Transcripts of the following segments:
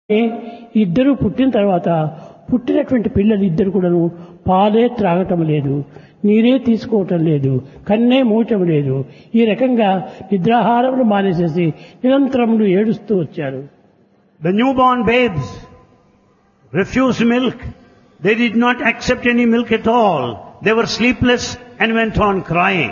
ఇద్దరు పుట్టిన తర్వాత పుట్టినటువంటి పిల్లలు ఇద్దరు కూడాను పాలే త్రాగటం లేదు నీరే తీసుకోవటం లేదు కన్నే మూయటం లేదు ఈ రకంగా నిద్రాహారములు మానేసేసి నిరంతరములు ఏడుస్తూ వచ్చారు The newborn babes refused milk. They did not accept any milk at all. They were sleepless and went on crying.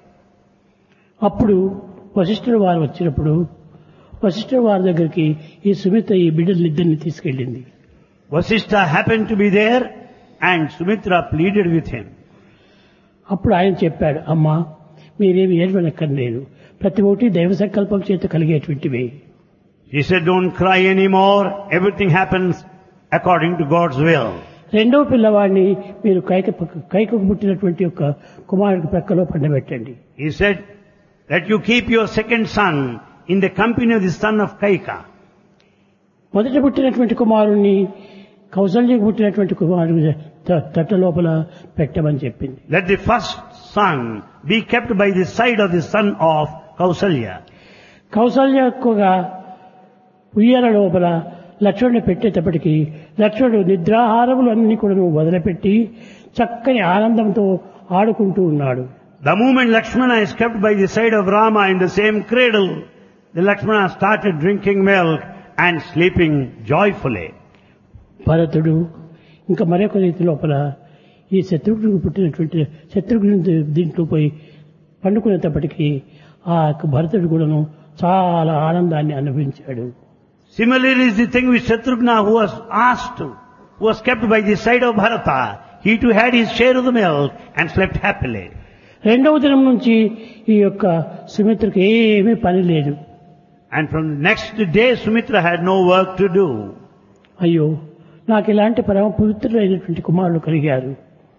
అప్పుడు వశిష్ఠుడు వారు వచ్చినప్పుడు వశిష్ఠుడు వారి దగ్గరికి ఈ సుమిత ఈ బిడ్డలిద్దరిని తీసుకెళ్ళింది Vasishtha happened to be there and Sumitra pleaded with him. అప్పుడు ఆయన చెప్పాడు అమ్మా మీరేమి ఏడవనక్కర్లేదు ప్రతి ఒక్కటి దైవ సంకల్పం చేత కలిగేటువంటివి He said, don't cry anymore. Everything happens according to God's will. రెండవ పిల్లవాడిని మీరు కైక పక్క- కైకకు పుట్టినటువంటి యొక్క కుమారుడికి ప్రక్కలో పండబెట్టండి He said that you keep your second son in the company of the son of Kaika. మొదట పుట్టినటువంటి కుమారుణ్ణి కౌశల్యకు పుట్టినటువంటి కుమారుడి త- తట్ట లోపల పెట్టమని చెప్పింది Let the first son be kept by the side of the son of Kausalya. కౌశల్యకుగా ఉయ్యాల లోపల లక్ష్మణుని పెట్టేటప్పటికి లక్ష్మణుడు నిద్రాహారములు అన్ని కూడా వదిలిపెట్టి చక్కని ఆనందంతో ఆడుకుంటూ ఉన్నాడు The moment Lakshmana is kept by the side of Rama in the same cradle, the Lakshmana started drinking milk and sleeping joyfully. భరతుడు ఇంకా మరొక రీతి లోపల ఈ శత్రుఘ్నుడికి పుట్టినటువంటి శత్రుఘ్నుడి దీంట్లో పోయి పండుకునేటప్పటికీ ఆ యొక్క భరతుడు కూడాను చాలా ఆనందాన్ని అనుభవించాడు Similarly is the thing with Shatrughna who was asked to, who was kept by the side of Bharata. He too had his share of the milk and slept happily. రెండవ దినం నుంచి ఈ యొక్క సుమిత్రకి ఏమీ పని లేదు And from the next day Sumitra had no work to do. అయ్యో నాకు ఇలాంటి పరమ పవిత్రులైనటువంటి కుమారులు కలిగారు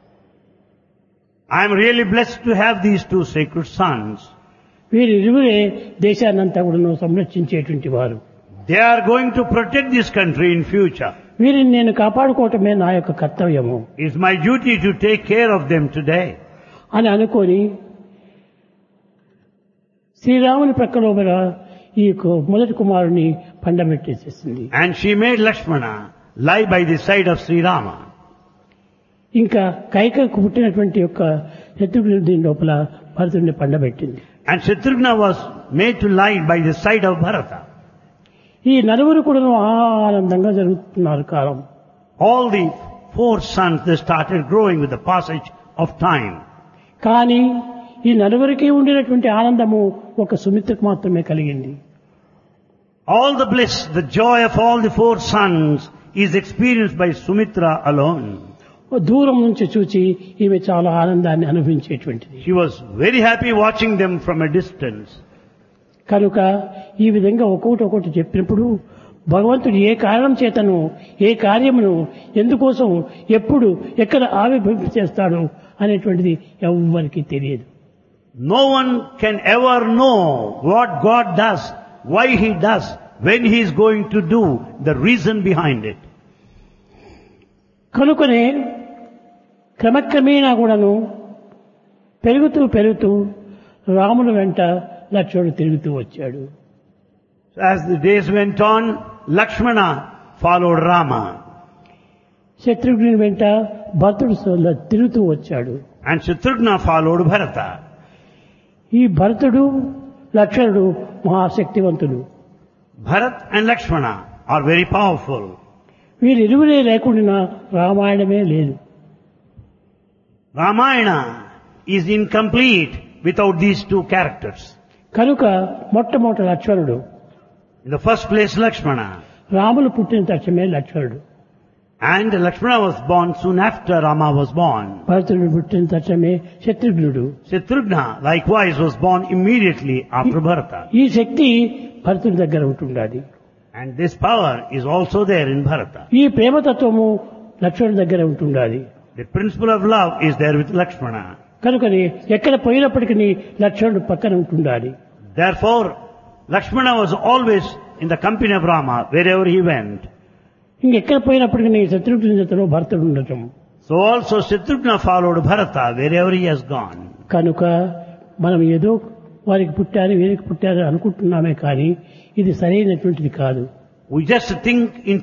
I am really blessed to have these two sacred sons. వీరిరువురే దేశాన్నంతా కూడా సంరక్షించేటువంటి వారు They are going to protect this country in future. వీరిని నేను కాపాడుకోవటమే నా యొక్క కర్తవ్యము It's my duty to take care of them today. అని అనుకొని శ్రీరాముని ప్రక్కలో గల ఈ కు- మొదటి కుమారుని పండబెట్టేసేసింది And she made Lakshmana lie by the side of Sri Rama. ఇంకా కైకకు పుట్టినటువంటి యొక్క శత్రుఘ్నుడి దీని లోపల భరతుడిని పండబెట్టింది And Shatrughna was made to lie by the side of Bharata. ఈ నలుగురు కూడా ఆనందంగా జరుగుతున్నారు కాలం All the four sons, they started growing with the passage of time. కానీ ఈ నలుగురికి ఉండినటువంటి ఆనందము ఒక సుమిత్రకు మాత్రమే కలిగింది All the bliss, the joy of all the four sons is experienced by Sumitra alone. దూరం నుంచి చూచి ఈమె చాలా ఆనందాన్ని అనుభవించేటువంటిది She was very happy watching them from a distance. కనుక ఈ విధంగా ఒక్కొక్కటి ఒక్కొక్కటి చెప్పినప్పుడు భగవంతుడు ఏ కారణం చేతను ఏ కార్యమును ఎందుకోసం ఎప్పుడు ఎక్కడ ఆవిర్భవింప చేస్తాడు అనేటువంటిది ఎవ్వరికీ తెలియదు No one can ever know what God does, why He does, when He is going to do, the reason behind it. కనుకనే క్రమక్రమేణా కూడాను పెరుగుతూ పెరుగుతూ రాముని వెంట లక్ష్మణుడు తిరుగుతూ వచ్చాడు So as the days went on, Lakshmana followed Rama శత్రుఘ్నుని వెంట భరతుడు స- తిరుగుతూ వచ్చాడు and Shatrughna followed Bharata. ఈ భరతుడు లక్ష్మణుడు మహాశక్తివంతుడు Bharat and Lakshmana are very powerful. వీరిరువురే లేకుండా రామాయణమే లేదు Ramayana is incomplete without these two characters. కనుక మొట్టమొదటి లక్ష్మణుడు In the first place, Lakshmana. Ramulu పుట్టిన తక్షణమే లక్ష్మణుడు And Lakshmana was born soon after Rama was born. భరతుడు పుట్టిన తక్షణమే శత్రుఘ్నుడు Shatrughna likewise was born immediately after Bharata. ఈ శక్తి భరతుడి దగ్గర ఉంటుండాలి And this power is also there in Bharata. ఈ ప్రేమతత్వము లక్ష్మణుడి దగ్గర ఉంటుండాలి The principle of love is there with Lakshmana. కనుకని ఎక్కడ పోయినప్పటికీ లక్ష్మణుడు పక్కన ఉంటుండాలి Therefore, Lakshmana was always in the company of Rama wherever he went. ఇంకెక్కడ పోయినప్పటికీ శత్రుఘ్నుడి జతలో భరతుడు ఉండటం So also Shatrughna followed Bharata wherever he has gone. కనుక మనం ఏదో వారికి పుట్టారు వీరికి పుట్టారు అనుకుంటున్నామే కానీ ఇది సరైనటువంటిది కాదు We just think in